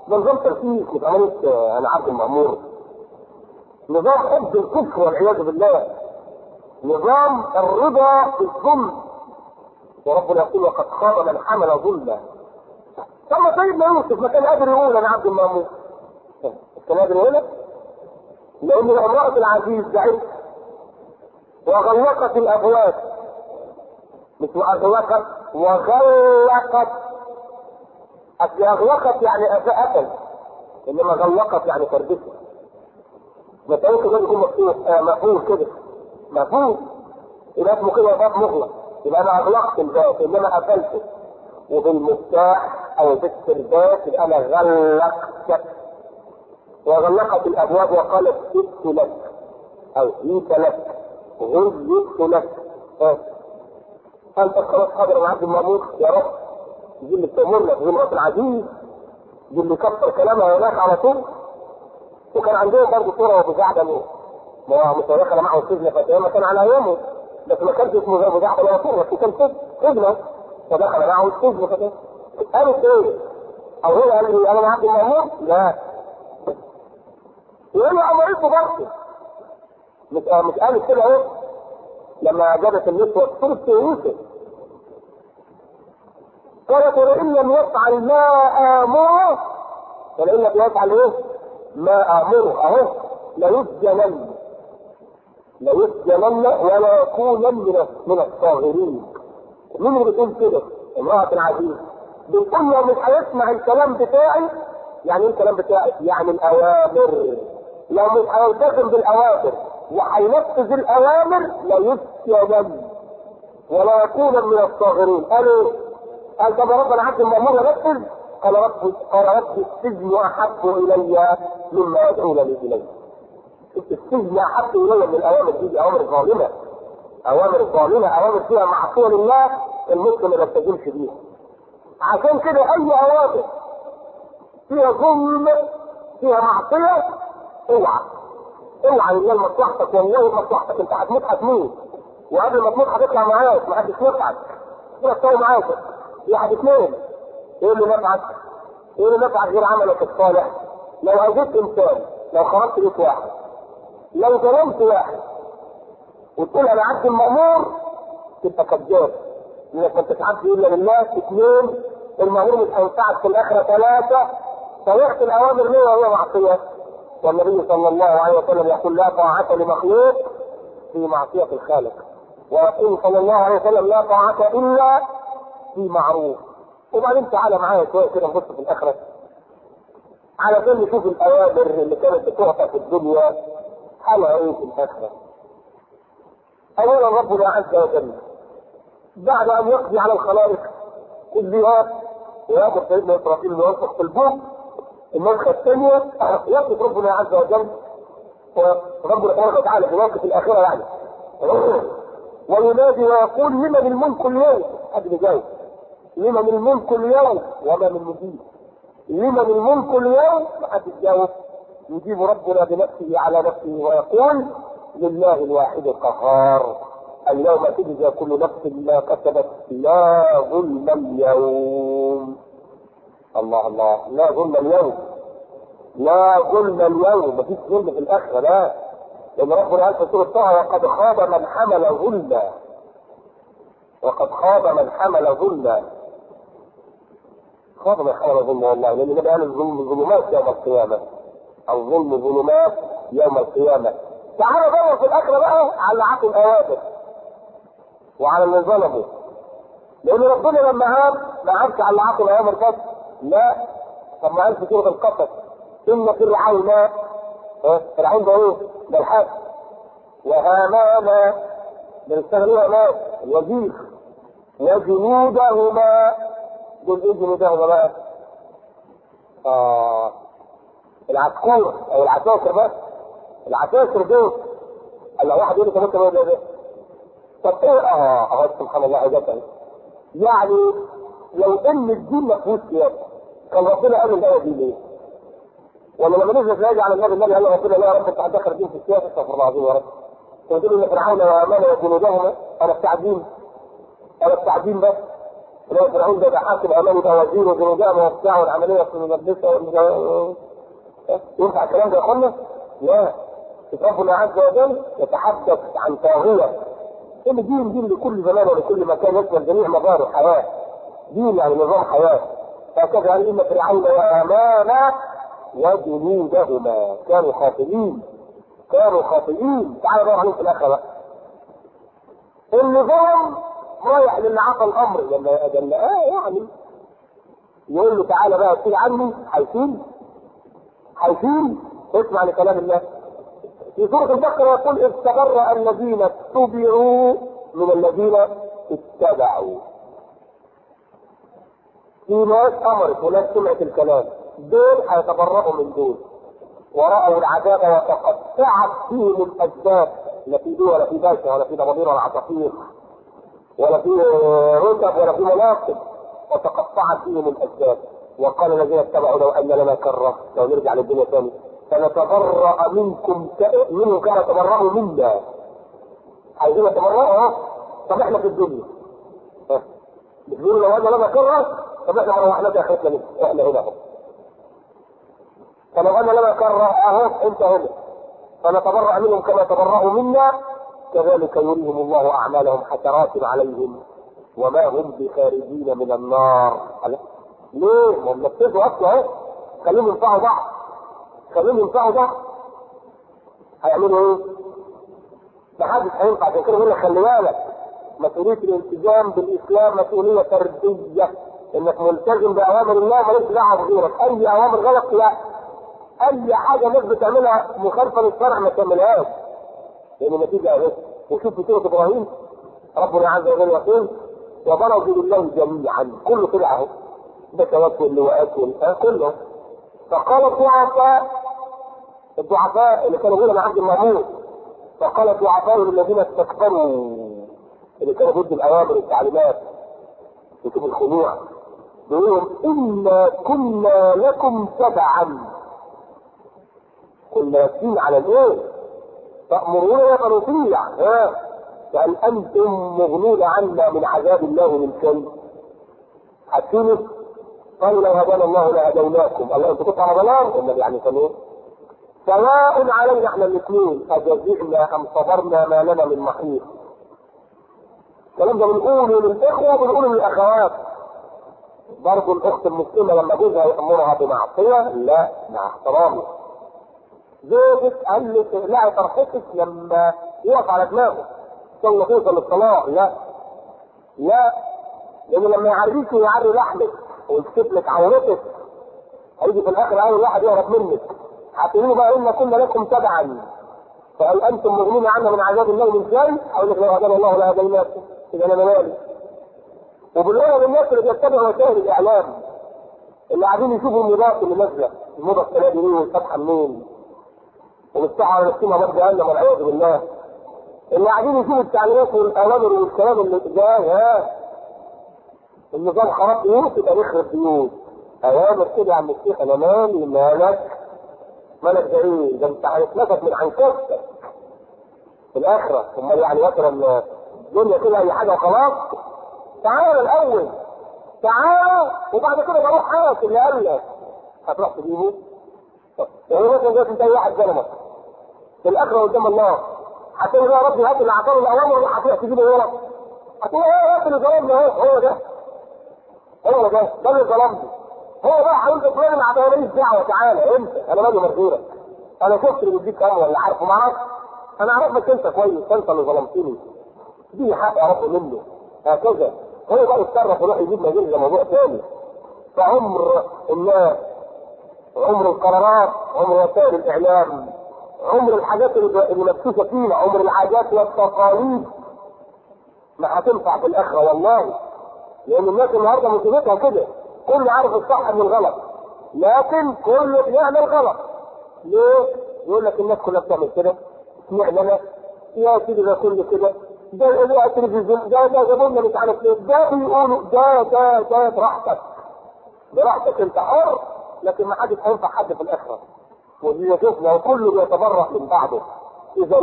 ده نظام تركيز مش عمليه آه، انا عبد المامور نظام حب الكفر والعياذ بالله نظام الرضا بالظلم وربنا يقول وقد خاب من حمل ظلما ثم سيدنا يوسف ما كان قادر يقول انا عبد المامور كان قادر يقول لان امراه العزيز دعت وغلقت الابواب مش اغلقت وغلقت اصل اغلقت يعني قفل انما غلقت يعني فربته متى كده يكون مفتوح آه مقفول كده مقفول يبقى اسمه كده باب مغلق يبقى انا اغلقت الباب انما قفلته وبالمفتاح او بالسردات يبقى انا غلقت وغلقت الابواب وقالت جئت لك او جئت لك غزيت لك ها. انت خلاص قادر يا عبد المامور يا رب دي اللي بتامرنا دي امراه العزيز دي اللي كسر كلامها هناك على طول وكان عندهم برضه صوره وابو جعفر ما هو مش دخل معه السجن فتاه كان على ايامه بس ما كانش اسمه ابو جعفر ولا صوره بس كان سجن سجن فدخل معه السجن فتاه قالت ايه؟ او هو قال لي انا عبد المامور؟ لا يقول له امرته برضه مش آه مش قالت كده اهو لما جابت النسوة صرت يوسف قالت ولئن لم يفعل ما آمره ولئن لم يفعل ايه؟ ما آمره اهو ليسجنن ليسجنن ولا يكونن من من الصاغرين مين اللي بتقول كده؟ امرأة العزيز بتقول له مش هيسمع الكلام بتاعي يعني ايه الكلام بتاعي؟ يعني الأوامر لو مش هيلتزم بالأوامر وهينفذ الأوامر ليسجنن ولا يكون من الصاغرين قالوا قال طب يا رب انا عبد المأمور انفذ قال رب قال رب السجن احب الي مما يدعونني اليه السجن احب الي من الاوامر دي, دي اوامر ظالمه اوامر ظالمه اوامر فيها معصيه لله المسلم ما يلتزمش بيها عشان كده اي اوامر فيها ظلم فيها معصيه اوعى اوعى لله مصلحتك والله مصلحتك انت هتموت هتموت وقبل ما تموت هتطلع معاك ما حدش ينفعك كده تساوي معاك واحد اثنين ايه اللي نفعك؟ ايه اللي نفعك غير عملك الصالح؟ لو اذيت انسان لو خرجت بيت واحد لو ظلمت واحد وتقول انا عبد المامور تبقى كذاب انك ما تتعبش الا لله اثنين المامور مش هينفعك في الاخره ثلاثه طلعت الاوامر ليه وهي معصيه والنبي صلى الله عليه وسلم يقول لا طاعه لمخلوق في معصيه الخالق ويقول صلى الله عليه وسلم لا طاعه الا في معروف وبعدين تعالى معايا شويه كده نبص في الاخره علشان نشوف الاوامر اللي كانت بتعطى في الدنيا حالها ايه في الاخره اولا ربنا عز وجل بعد ان يقضي على الخلائق كلها ويامر سيدنا اسرائيل انه ينفخ في البوق النفخه الثانيه يقف ربنا عز وجل وربنا تبارك وتعالى في موقف الاخره يعني وينادي ويقول لمن الملك اليوم حد بيجاوب لمن الملك اليوم ومن المجيب لمن الملك اليوم ما حد يجاوب يجيب ربنا بنفسه على نفسه ويقول لله الواحد القهار اليوم تجزى كل نفس ما كسبت لا ظلم اليوم الله الله لا ظلم اليوم لا ظلم اليوم مفيش ظلم في الاخره لا لان ربنا قال في سوره طه وقد خاب من حمل ظلما وقد خاب من حمل ظلما خاب من حمل ظلما والله لان النبي قال الظلم ظلمات يوم القيامه الظلم ظلمات يوم القيامه تعالوا دور في الاخره بقى على عقل الاوامر وعلى اللي ظلموا لان ربنا لما هاب ما عابش على عقل الاوامر بس لا طب ما قال في سوره القصص ان فرعون فرعون ده ايه؟ ده الحاج وهامان بنستغلوها ناس الوزير وجنودهما دول ايه جنودهما بقى؟ آه العسكور او العساكر بس العساكر دول قال له واحد يقول لي طب انت ده طب ايه اه اه سبحان الله عجبتني يعني لو ان الدين ما فيهوش سياسه كان ربنا قال الايه دي ليه؟ ولا لما نزلت الايه على النبي النبي قال ربنا لا يا رب انت هتدخل الدين في السياسه استغفر الله العظيم يا رب تقول ان فرعون وهامان وجنودهما انا بتاع دين انا بتاع دين بس لو فرعون ده حاكم امامي ده وزير وزنجامه وبتاع والعمليه في المدرسه ينفع الكلام ده يا اخوانا؟ لا ربنا عز وجل يتحدث عن طاغيه ان دين دين لكل زمان ولكل مكان يشمل جميع مظاهر الحياه دين يعني نظام حياه هكذا قال ان فرعون وهامان وجنودهما كانوا خاطئين كانوا خاطئين تعالوا نروح عليهم في الاخره بقى النظام رايح للي عطى الامر لما لما اه يعني يقول له تعالى بقى تيجي عني هيسيل هيسيل اسمع لكلام الله في سورة البقرة يقول إذ تبرأ الذين اتبعوا من الذين اتبعوا. في ناس أمرت وناس سمعت الكلام، دول هيتبرأوا من دول. ورأوا العذاب وتقطعت فيهم الأسباب، لا في دول ولا في باشا ولا في ضمادير ولا عصافير ولا في رتب ولا في مناصب وتقطعت فيهم الأسباب. وقال الذين اتبعوا لو أن لنا كرة لو نرجع للدنيا ثاني فنتبرأ منكم ك... منهم كما تبرأوا منا. عايزين نتبرأ طب احنا في الدنيا. ها. بتقولوا لو انا لنا كرة طب احنا روحنا في اخرتنا منه احنا هنا اهو. فلو انا لنا كرة اهو انت هنا. فنتبرأ منهم كما تبرأوا منا كذلك يريهم الله اعمالهم حسرات عليهم وما هم بخارجين من النار. ليه؟ ما هم نفذوا اصلا اهو. خليهم ينفعوا بعض. خليهم ينفعوا بعض هيعملوا ايه؟ محدش هينفع عشان كده بقول لك خلي بالك مسؤولية الالتزام بالإسلام مسؤولية فردية إنك ملتزم بأوامر الله مالكش دعوة بغيرك أي أوامر غلط لا أي حاجة الناس بتعملها مخالفة للشرع ما تعملهاش لأن النتيجة أهي وشوف في سورة إبراهيم ربنا عز وجل يقول وبرزوا لله جميعا كله كده أهو بكوات واللواءات والآن كله فقال الضعفاء الضعفاء اللي كانوا غير عبد المأمون فقال الضعفاء للذين استكبروا اللي كانوا ضد الاوامر والتعليمات وشوف الخنوع بيقولوا انا كنا لكم تبعا كنا ياسين على الايه؟ تأمرون فنطيع ها فهل انتم مغنون عنا من عذاب الله من شيء؟ حسيني قالوا لو هدانا الله لهديناكم الله انتوا كنتوا على ضلال النبي يعني كان ايه؟ سواء علينا احنا الاثنين اجزعنا ام صبرنا ما لنا من محيط. الكلام ده بنقوله للاخوه وبنقوله للاخوات. برضه الاخت المسلمه لما جوزها يامرها بمعصيه لا مع احترامي. زوجك قال لك لا فرحتك لما يقف على دماغه. ثم توصل للصلاه لا. لا لان لما يعريك ويعري لحمك ويكتب لك عورتك هيجي في الاخر اول واحد يهرب منك هتقولوا بقى ان كنا لكم تبعا فهل انتم مغنون عنا من عذاب الله من شيء؟ اقول لك لو هدانا الله لهديناكم اذا انا مالي وبالله للناس اللي بيتبعوا وسائل الاعلام اللي قاعدين يشوفوا الموضات اللي نازله الموضه السنه دي ايه والفتحه منين ومفتحه على نفسنا باب جهنم والعياذ بالله اللي قاعدين يشوفوا التعليمات والاوامر والكلام اللي جاي ها النظام خراب بيوت يبقى يخرب بيوت اوامر كده يا عم الشيخ انا مالي مالك مالك ده ايه؟ ده انت هيتنفس من عنكبتك في الاخره امال يعني مثلا الدنيا كده اي حاجه خلاص تعال الاول تعال وبعد كده بروح حرس اللي قال لك هتروح تجيبه يعني مثلا دلوقتي انت اي واحد ظلمك في الاخره قدام الله هتقول يا رب هات اللي اعطاني الاوامر وهتروح تجيبه ورا هتقول ايه يا اللي ظلمنا اهو هو ده هو ده ده اللي ظلمني هو بقى هيقول لك فلان انا ماليش دعوه تعالى انت انا مالي مرغيرك انا شفت اللي بيديك كلام ولا عارفه ما اعرفش انا اعرفك انت كويس انت اللي ظلمتني دي حق اعرفه منه هكذا هو بقى يتصرف ويروح يجيب مجال ده موضوع ثاني فعمر الناس عمر القرارات عمر وسائل الاعلام عمر الحاجات اللي مبثوثه فينا عمر العادات والتقاليد ما هتنفع في الاخره والله لان الناس النهارده مصيبتها كده كل عارف الصح من الغلط لكن كل بيعمل غلط ليه؟ يقول لك الناس كلها بتعمل كده اشمعنى انا؟ يا سيدي ده كله كده ده ده التلفزيون ده ده جابوا لنا مش عارف ايه ده بيقولوا ده ده ده براحتك براحتك انت حر لكن ما حدش هينفع حد في الاخره ودي شفنا وكله بيتبرأ من بعضه اذا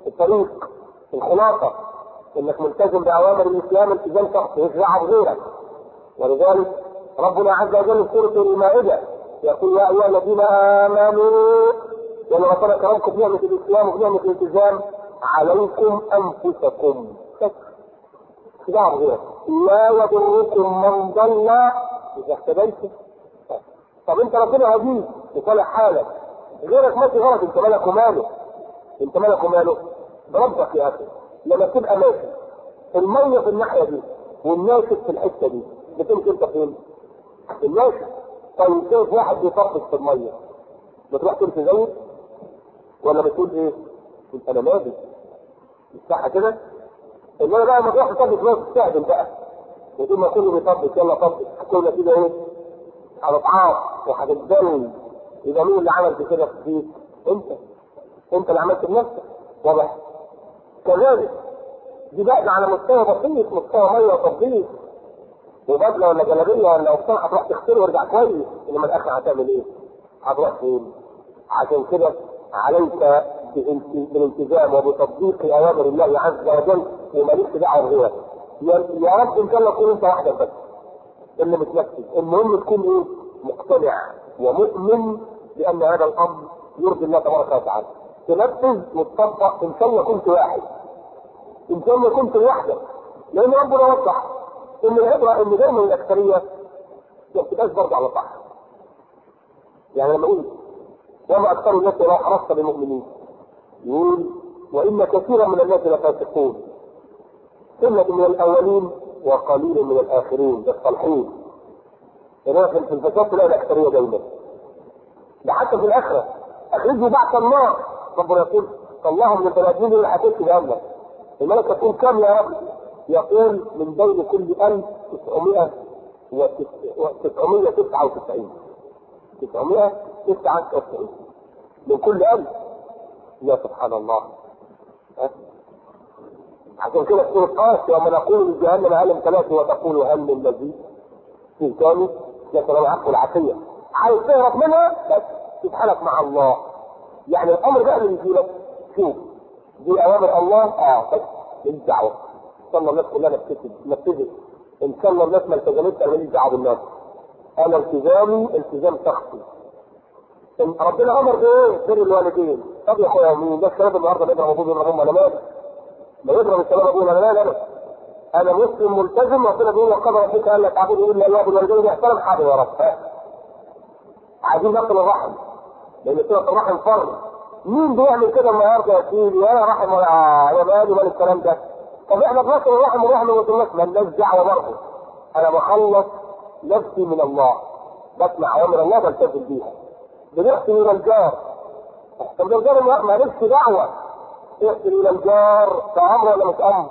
الطريق الخلاصه انك ملتزم باوامر الاسلام التزام شخصي مش دعوه بغيرك ولذلك ربنا عز وجل في سورة المائدة يقول يا أيها الذين آمنوا يعني ربنا كرمكم بنعمة الإسلام وبنعمة الالتزام عليكم أنفسكم دعوة غير لا يضركم من ضل إذا اهتديتم طب أنت ربنا هديك لصالح حالك غيرك ماشي غلط أنت مالك وماله أنت مالك وماله بربك يا أخي لما تبقى ماشي المية في الناحية دي والناشف في الحتة دي بتمشي أنت فين؟ الناشف طيب شايف واحد بيطفش في المية بتروح تمشي زيه ولا بتقول ايه؟ قلت انا مالي صح كده؟ انما بقى ما تروح تطبق بقى تستهبل بقى وتقول ما كله بيطبق يلا طبق هتكون كده ايه؟ هتتعاق وهتتدلل يبقى مين اللي عمل كده فيك؟ انت انت اللي عملت بنفسك واضح؟ كذلك دي بقى على مستوى بسيط مستوى ميه وتطبيق وبدله ولا جلابيه ولا قفطان هتروح تغسله وارجع كويس انما الاخر هتعمل ايه؟ هتروح فين؟ عشان كده عليك بالالتزام وبتطبيق اوامر الله عز وجل ومالكش دعوه بغيرها يا رب ان شاء الله تكون انت وحدك بس اللي متنفذ المهم تكون ايه؟ مقتنع ومؤمن بان هذا الامر يرضي الله تبارك وتعالى تنفذ وتطبق ان شاء الله كنت واحد ان شاء الله كنت وحدك لان ربنا وضح ان العبره ان دايما الاكثريه ما بتبقاش برضه على صح يعني لما اقول وما اكثر الناس لو حرصت بمؤمنين يقول وان كثيرا من الناس لفاسقون سنة من الاولين وقليل من الاخرين الصالحين انما في الفساد تلاقي الاكثريه دايما ده حتى في الاخره اخرجوا بعث النار ربنا يقول الله من البني ادمين اللي حكيت بامرك الملكه تقول كم يا رب؟ يقول من بين كل 1900 و 999 999 من كل ألف يا سبحان الله أه؟ عشان كده في سورة يوم نقول لجهنم هل امتلأت وتقول هل من مزيد في ثاني يا سلام عفو العافية عايز تهرب منها بس تتحالف مع الله يعني الأمر بقى اللي يجي لك شوف دي أوامر الله اه بس ماليش دعوة إن شاء الله الناس كلها نفذت نفذت إن شاء الله الناس ما التزمتش أنا ماليش دعوة بالناس أنا التزامي التزام شخصي إن ربنا امر بايه؟ بر الوالدين طب يا اخويا مين ده الشباب النهارده بيضرب ابوه بيضرب امه انا مالي ما يضرب الشباب ابوه انا مالي انا انا مسلم ملتزم ربنا بيقول وقضى ربك الا تعبدوا الا اياه بالوالدين احسانا حاضر يا رب ها عايزين نصل الرحم لان صله الرحم فرض مين بيعمل كده النهارده يا سيدي يا رحم ولا آه يا مالي مال الكلام ده طب احنا بنصل الرحم ونروح من الناس مالناش دعوه برضه انا بخلص نفسي من الله بسمع اوامر الله بلتزم بيها بنحسن الى الجار طب الجار مالكش دعوه احسن الى الجار ده امر ولا مش امر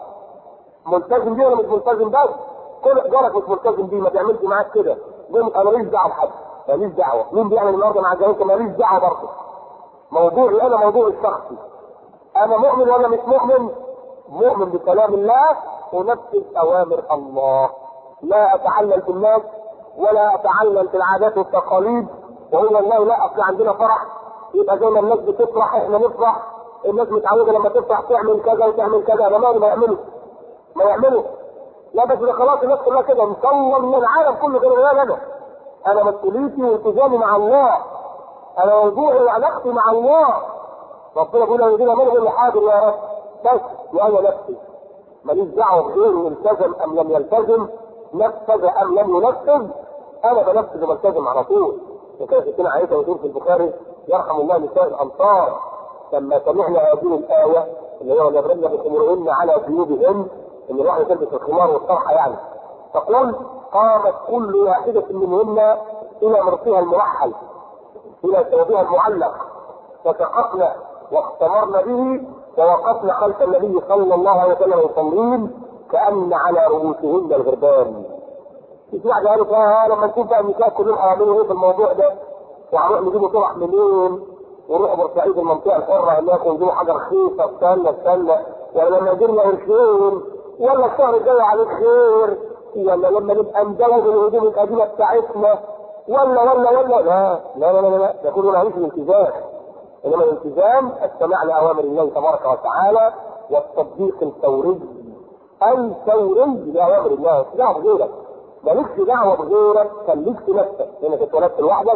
ملتزم بيه ولا مش ملتزم بس كل جارك مش ملتزم بيه ما تعملش معاك كده قول انا ماليش دعوه بحد ماليش دعوه مين بيعمل النهارده مع الجارين ماليش دعوه برضه موضوعي انا موضوع الشخصي انا مؤمن ولا مش مؤمن مؤمن بكلام الله ونفذ اوامر الله لا اتعلل بالناس ولا اتعلل بالعادات والتقاليد وهو والله لا اصل عندنا فرح يبقى زي ما الناس بتفرح احنا نفرح الناس متعوده لما تفرح تعمل كذا وتعمل كذا انا مالي ما يعملوا ما يعملوا لا بس ده خلاص الناس كلها كده مصور من العالم كله كده لا انا انا مسؤوليتي والتزامي مع الله انا موضوعي وعلاقتي مع الله ربنا بيقول الذين منهم اللي حاضر يا رب بس وانا نفسي ماليش دعوه بغيره التزم ام لم يلتزم نفذ ام لم ينفذ انا بنفذ وبلتزم على طول وكيف سيدنا عائشه وتقول في البخاري يرحم الله نساء الانصار لما سمعنا هذه الايه اللي هي وليضربن بخمرهن على جيوبهن ان الواحده تلبس الخمار والطرحه يعني تقول قامت كل واحده منهن الى مرقها المرحل الى ثوبها المعلق فسقطن واختمرن به ووقفن خلف النبي صلى الله عليه وسلم يصلين كان على رؤوسهن الغربان في واحد قالوا اه لما نشوف بقى النساء كلهم هيعملوا ايه في الموضوع ده وهنروح نجيبوا طرح منين ونروح بورسعيد المنطقه الحره هناك ونجيبوا حاجه رخيصه استنى استنى ولا لما جبنا قرشين ولا الشهر الجاي عليك خير ولا لما نبقى ندوب الهدوم القديمه بتاعتنا ولا ولا ولا لا لا لا لا لا ده كله مالوش الالتزام انما الالتزام السماع لاوامر الله تبارك وتعالى والتطبيق الفوري الفوري لاوامر الله لا غيرك مالكش دعوه بغيرك خليك في نفسك لانك اتولدت لوحدك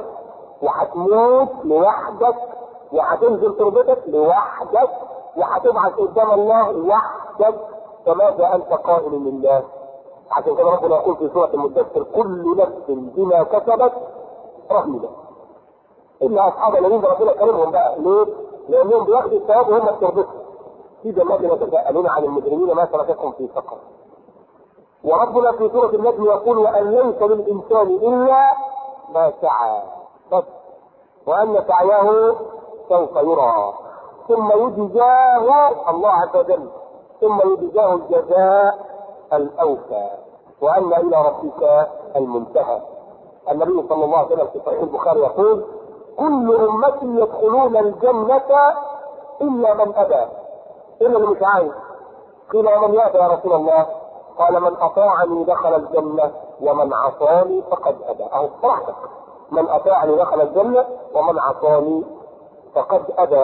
وهتموت لوحدك وهتنزل تربتك لوحدك وهتبعث قدام الله لوحدك فماذا انت قائل لله؟ عشان كده ربنا يقول في سوره المدثر كل نفس بما كسبت رهينه الا اصحاب الذين ربنا كرمهم بقى ليه؟ لانهم بياخدوا الثواب وهم بتربتهم في جنات يتساءلون عن المجرمين ما ترككم في سقر وربنا في سورة النجم يقول وأن ليس للإنسان إلا ما سعى بس وأن سعيه سوف يرى ثم يجزاه الله عز وجل ثم يجزاه الجزاء الأوفى وأن إلى ربك المنتهى النبي صلى الله عليه وسلم في صحيح البخاري يقول كل أمتي يدخلون الجنة إلا من أبى إلا اللي مش عايز قيل ومن يأبى يا رسول الله قال من أطاعني دخل الجنة ومن عصاني فقد أبى أو براحتك من أطاعني دخل الجنة ومن عصاني فقد أبى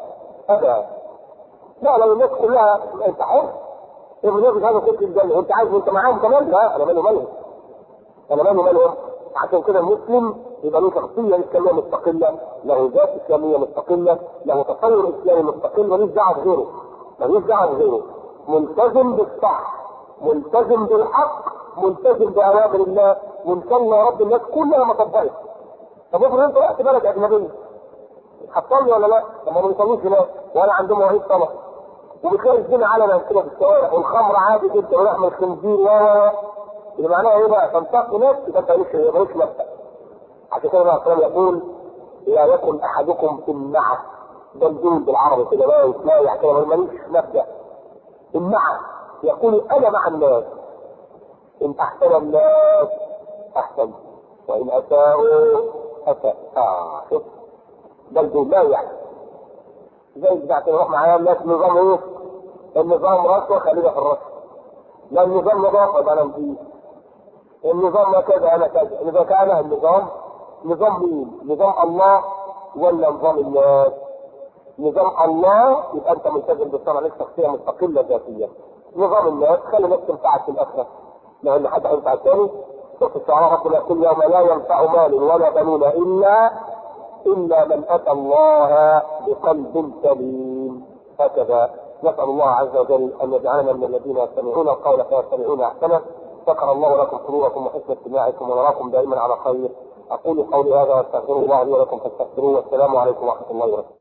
أبى لا لو الناس كلها أنت حر ابن ياخد هذا كنت الجنة وأنت عايز وأنت معاهم كمان لا أنا مالي مالهم أنا مالي مالهم عشان كده المسلم يبقى له شخصية إسلامية مستقلة له ذات إسلامية مستقلة له تصور إسلامي مستقل ملوش دعوة بغيره ملوش دعوة بغيره ملتزم بالصح ملتزم بالحق ملتزم بأوامر الله ملتزم يا رب الناس كلها ما طبقت طب افرض انت رحت بلد اجنبيه هتصلي ولا لا؟ طب ما بيصلوش هناك ولا عندهم مواعيد صلاه وبتلاقي الدنيا علنا كده في الشوارع والخمر عادي جدا ولحم الخنزير و اللي معناها ايه بقى؟ تنتقي ناس يبقى انت مالكش مالكش مبدا عشان كده الرسول يقول لا يكن احدكم في النعس ده الدين بالعربي كده لا يسمع كده ماليش مبدا النعس يقول انا مع الناس ان احسن الناس احسن وان اساءوا اساء اه شوف ده الدين لا يعني زي بتاعت نروح معايا الناس نظام ايه؟ النظام رشوه خلينا في الرشوه لا النظام نظافه انا نضيف النظام ما كذا انا كذا اذا كان النظام نظام مين؟ نظام الله ولا نظام الناس؟ نظام الله يبقى انت ملتزم بالصلاه لك شخصيه مستقله ذاتيا نظام الناس خلي الناس تنفعك في الاخره لان حد هينفع الثاني شوف الشعراء ربنا يقول يوم لا ينفع مال ولا بنون الا الا من اتى الله بقلب سليم هكذا نسال الله عز وجل ان يجعلنا من الذين يستمعون القول فيتبعون احسنه شكر الله لكم حضوركم وحسن استماعكم ونراكم دائما على خير اقول قولي هذا واستغفر الله لي ولكم فاستغفروه والسلام عليكم ورحمه الله وبركاته